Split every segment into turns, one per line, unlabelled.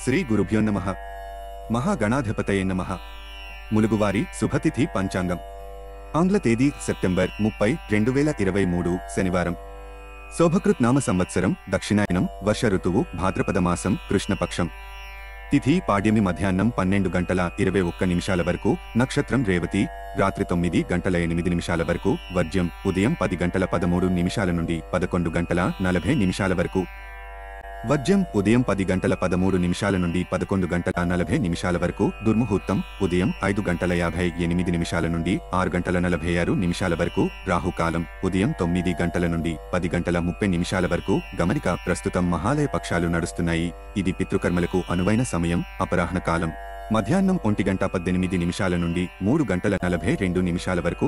శ్రీ గురుభ్యో నమ మహాగణాధిపతయే నమ ములుగువారి శుభతిథి పంచాంగం ఆంగ్ల తేదీ సెప్టెంబర్ ముప్పై రెండు వేల ఇరవై మూడు శనివారం శోభకృత్ నామ సంవత్సరం దక్షిణాయనం వర్ష ఋతువు భాద్రపద మాసం కృష్ణపక్షం తిథి పాడ్యమి మధ్యాహ్నం పన్నెండు గంటల ఇరవై ఒక్క నిమిషాల వరకు నక్షత్రం రేవతి రాత్రి తొమ్మిది గంటల ఎనిమిది నిమిషాల వరకు వర్జ్యం ఉదయం పది గంటల పదమూడు నిమిషాల నుండి పదకొండు గంటల నలభై నిమిషాల వరకు వర్జ్యం ఉదయం పది గంటల పదమూడు నిమిషాల నుండి పదకొండు గంటల నలభై నిమిషాల వరకు దుర్ముహూర్తం ఉదయం ఐదు గంటల యాభై ఎనిమిది నిమిషాల నుండి ఆరు గంటల నలభై ఆరు నిమిషాల వరకు రాహుకాలం ఉదయం తొమ్మిది గంటల నుండి పది గంటల ముప్పై నిమిషాల వరకు గమనిక ప్రస్తుతం మహాలయ పక్షాలు నడుస్తున్నాయి ఇది పితృకర్మలకు అనువైన సమయం అపరాహ్న కాలం మధ్యాహ్నం ఒంటి గంట పద్దెనిమిది నిమిషాల నుండి మూడు గంటల నలభై రెండు నిమిషాల వరకు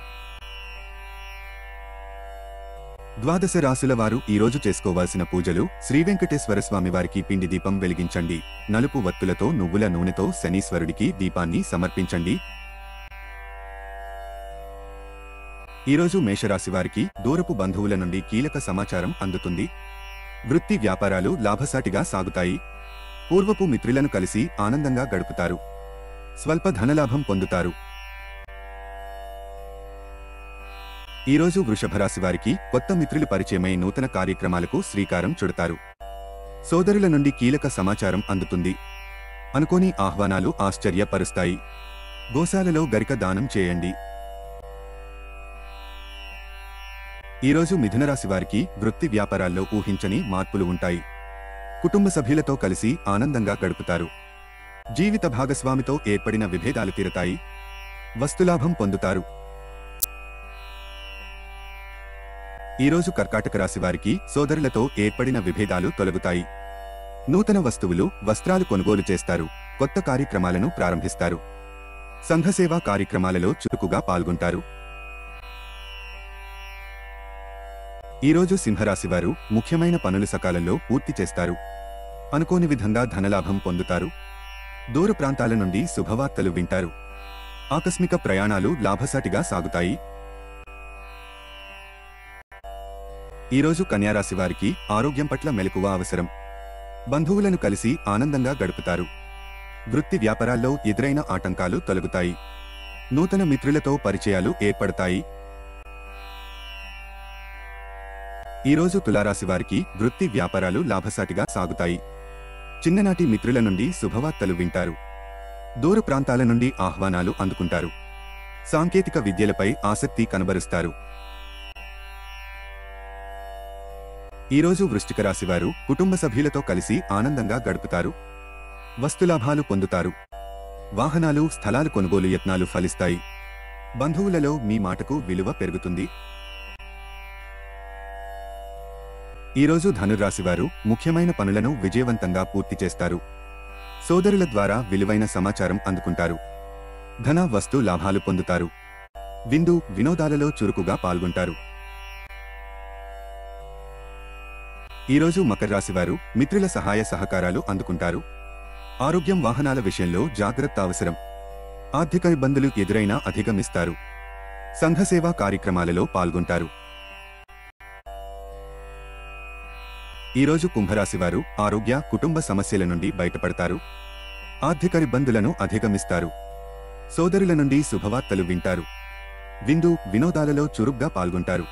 ద్వాదశ రాసుల వారు ఈ రోజు చేసుకోవాల్సిన పూజలు శ్రీ వెంకటేశ్వర స్వామి వారికి పిండి దీపం వెలిగించండి నలుపు వత్తులతో నువ్వుల నూనెతో శనీశ్వరుడికి దీపాన్ని సమర్పించండి ఈరోజు మేషరాశి వారికి దూరపు బంధువుల నుండి కీలక సమాచారం అందుతుంది వృత్తి వ్యాపారాలు లాభసాటిగా సాగుతాయి పూర్వపు మిత్రులను కలిసి ఆనందంగా గడుపుతారు స్వల్ప ధనలాభం పొందుతారు ఈ రోజు వృషభ రాశి వారికి కొత్త మిత్రులు పరిచయమై నూతన కార్యక్రమాలకు శ్రీకారం చుడతారు సోదరుల నుండి కీలక సమాచారం అందుతుంది అనుకోని ఆహ్వానాలు ఆశ్చర్యపరుస్తాయి గోశాలలో గరిక దానం చేయండి ఈ రోజు మిథున రాశి వారికి వృత్తి వ్యాపారాల్లో ఊహించని మార్పులు ఉంటాయి కుటుంబ సభ్యులతో కలిసి ఆనందంగా గడుపుతారు జీవిత భాగస్వామితో ఏర్పడిన విభేదాలు తీరతాయి వస్తులాభం పొందుతారు ఈ రోజు కర్కాటక రాశి వారికి సోదరులతో ఏర్పడిన విభేదాలు తొలగుతాయి నూతన వస్తువులు వస్త్రాలు కొనుగోలు చేస్తారు కొత్త కార్యక్రమాలను ప్రారంభిస్తారు సంఘసేవా కార్యక్రమాలలో చురుకుగా పాల్గొంటారు ఈ రోజు సింహరాశి వారు ముఖ్యమైన పనులు సకాలంలో పూర్తి చేస్తారు అనుకోని విధంగా ధనలాభం పొందుతారు దూర ప్రాంతాల నుండి శుభవార్తలు వింటారు ఆకస్మిక ప్రయాణాలు లాభసాటిగా సాగుతాయి ఈ రోజు కన్యారాశి వారికి ఆరోగ్యం పట్ల మెలకువ అవసరం బంధువులను కలిసి ఆనందంగా గడుపుతారు వృత్తి వ్యాపారాల్లో ఎదురైన ఆటంకాలు తొలగుతాయి నూతన మిత్రులతో పరిచయాలు ఏర్పడతాయి ఈ రోజు తులారాశి వారికి వృత్తి వ్యాపారాలు లాభసాటిగా సాగుతాయి చిన్ననాటి మిత్రుల నుండి శుభవార్తలు వింటారు దూర ప్రాంతాల నుండి ఆహ్వానాలు అందుకుంటారు సాంకేతిక విద్యలపై ఆసక్తి కనబరుస్తారు ఈ రోజు వృశ్చిక రాశి వారు కుటుంబ సభ్యులతో కలిసి ఆనందంగా గడుపుతారు వస్తులాభాలు పొందుతారు వాహనాలు స్థలాలు కొనుగోలు యత్నాలు ఫలిస్తాయి బంధువులలో మీ మాటకు విలువ పెరుగుతుంది ఈ రోజు ధనురాశి వారు ముఖ్యమైన పనులను విజయవంతంగా పూర్తి చేస్తారు సోదరుల ద్వారా విలువైన సమాచారం అందుకుంటారు ధన వస్తు లాభాలు పొందుతారు విందు వినోదాలలో చురుకుగా పాల్గొంటారు ఈ రోజు మకర రాశి వారు మిత్రుల సహాయ సహకారాలు అందుకుంటారు ఆరోగ్యం వాహనాల విషయంలో జాగ్రత్త అవసరం ఆర్థిక ఇబ్బందులు ఎదురైనా అధిగమిస్తారు సంఘసేవా కార్యక్రమాలలో పాల్గొంటారు ఈ రోజు కుంభరాశి వారు ఆరోగ్య కుటుంబ సమస్యల నుండి బయటపడతారు ఆర్థిక ఇబ్బందులను అధిగమిస్తారు సోదరుల నుండి శుభవార్తలు వింటారు విందు వినోదాలలో చురుగ్గా పాల్గొంటారు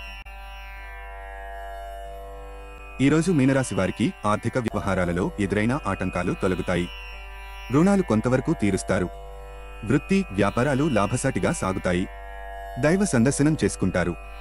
ఈ రోజు మీనరాశి వారికి ఆర్థిక వ్యవహారాలలో ఎదురైన ఆటంకాలు తొలగుతాయి రుణాలు కొంతవరకు తీరుస్తారు వృత్తి వ్యాపారాలు లాభసాటిగా సాగుతాయి దైవ సందర్శనం చేసుకుంటారు